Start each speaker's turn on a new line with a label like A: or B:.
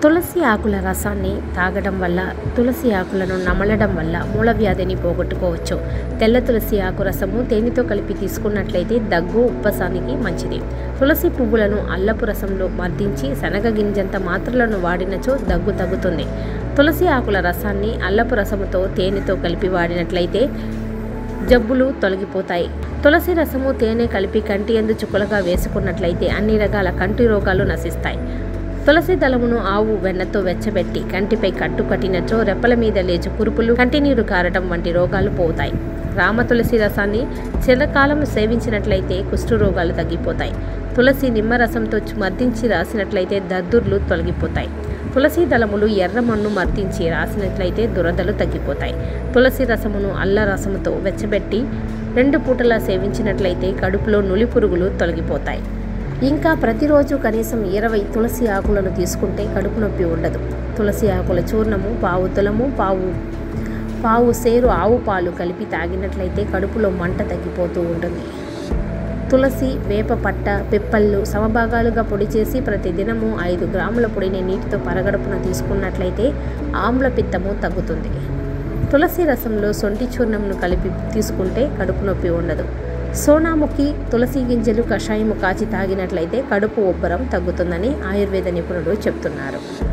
A: తులసి ఆకుల రసాన్ని తాగడం వల్ల తులసి ఆకులను నమలడం వల్ల మూలవ్యాధిని పోగొట్టుకోవచ్చు తెల్ల తులసి ఆకు రసము తేనెతో కలిపి తీసుకున్నట్లయితే దగ్గు ఉప్పసానికి మంచిది తులసి పువ్వులను అల్లపు రసంలో మర్దించి శనగ గింజంత మాత్రలను వాడినచో దగ్గు తగ్గుతుంది తులసి ఆకుల రసాన్ని అల్లపు రసముతో తేనెతో కలిపి వాడినట్లయితే జబ్బులు తొలగిపోతాయి తులసి రసము తేనె కలిపి కంటి ఎందు చుక్కలుగా వేసుకున్నట్లయితే అన్ని రకాల కంటి రోగాలు నశిస్తాయి తులసి దళమును ఆవు వెన్నతో వెచ్చబెట్టి కంటిపై కట్టు కట్టినచో రెప్పల మీద లేచు కురుపులు కంటి నీరు కారటం వంటి రోగాలు పోతాయి రామ తులసి రసాన్ని చిరకాలం సేవించినట్లయితే కుష్టు రోగాలు తగ్గిపోతాయి తులసి నిమ్మరసంతో మర్దించి రాసినట్లయితే దద్దుర్లు తొలగిపోతాయి తులసి దళములు ఎర్రమన్ను మర్దించి రాసినట్లయితే దురదలు తగ్గిపోతాయి తులసి రసమును అల్ల రసముతో వెచ్చబెట్టి రెండు పూటలా సేవించినట్లయితే కడుపులో నులి పురుగులు తొలగిపోతాయి ఇంకా ప్రతిరోజు కనీసం ఇరవై తులసి ఆకులను తీసుకుంటే కడుపు నొప్పి ఉండదు తులసి ఆకుల చూర్ణము పావు తులము పావు పావు సేరు ఆవు పాలు కలిపి తాగినట్లయితే కడుపులో మంట తగ్గిపోతూ ఉంటుంది తులసి వేప పట్ట పిప్పళ్ళు సమభాగాలుగా పొడి చేసి ప్రతిదినము ఐదు గ్రాముల పొడిని నీటితో పరగడుపున తీసుకున్నట్లయితే ఆమ్ల పిత్తము తగ్గుతుంది తులసి రసంలో సొంటి చూర్ణంను కలిపి తీసుకుంటే కడుపు నొప్పి ఉండదు సోనాముఖి తులసి గింజలు కషాయము కాచి తాగినట్లయితే కడుపు ఉబ్బరం తగ్గుతుందని ఆయుర్వేద నిపుణుడు చెప్తున్నారు